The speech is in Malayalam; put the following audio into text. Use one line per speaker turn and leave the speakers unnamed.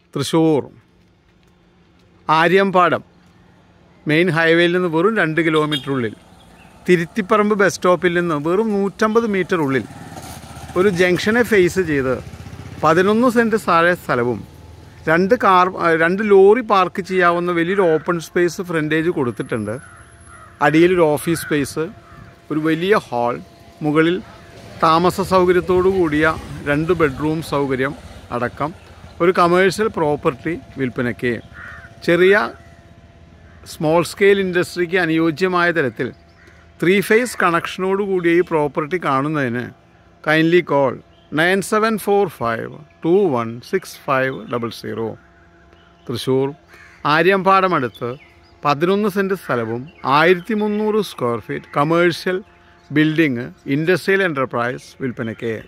തൃശ്ശൂർ ആര്യമ്പാടം മെയിൻ ഹൈവേയിൽ നിന്ന് വെറും രണ്ട് കിലോമീറ്റർ ഉള്ളിൽ തിരുത്തിപ്പറമ്പ് ബസ് സ്റ്റോപ്പിൽ നിന്ന് വെറും നൂറ്റമ്പത് മീറ്റർ ഉള്ളിൽ ഒരു ജംഗ്ഷനെ ഫേസ് ചെയ്ത് പതിനൊന്ന് സെൻറ്റ് താഴെ സ്ഥലവും രണ്ട് കാർ രണ്ട് ലോറി പാർക്ക് ചെയ്യാവുന്ന വലിയൊരു ഓപ്പൺ സ്പേസ് ഫ്രണ്ടേജ് കൊടുത്തിട്ടുണ്ട് അടിയിൽ ഒരു ഓഫീസ് സ്പേസ് ഒരു വലിയ ഹാൾ മുകളിൽ താമസ സൗകര്യത്തോടു കൂടിയ രണ്ട് ബെഡ്റൂം സൗകര്യം അടക്കം ഒരു കമേഴ്ഷ്യൽ പ്രോപ്പർട്ടി വിൽപ്പനയ്ക്ക് ചെറിയ സ്മോൾ സ്കെയിൽ ഇൻഡസ്ട്രിക്ക് അനുയോജ്യമായ തരത്തിൽ ത്രീ ഫേസ് കണക്ഷനോട് കൂടിയ ഈ പ്രോപ്പർട്ടി കാണുന്നതിന് kindly call nine seven four five two one six five double zero Thrissur ആര്യമ്പാടമടുത്ത് പതിനൊന്ന് സെൻറ്റ് സ്ഥലവും ആയിരത്തി മുന്നൂറ് square feet commercial building industrial enterprise വിൽപ്പനയ്ക്ക്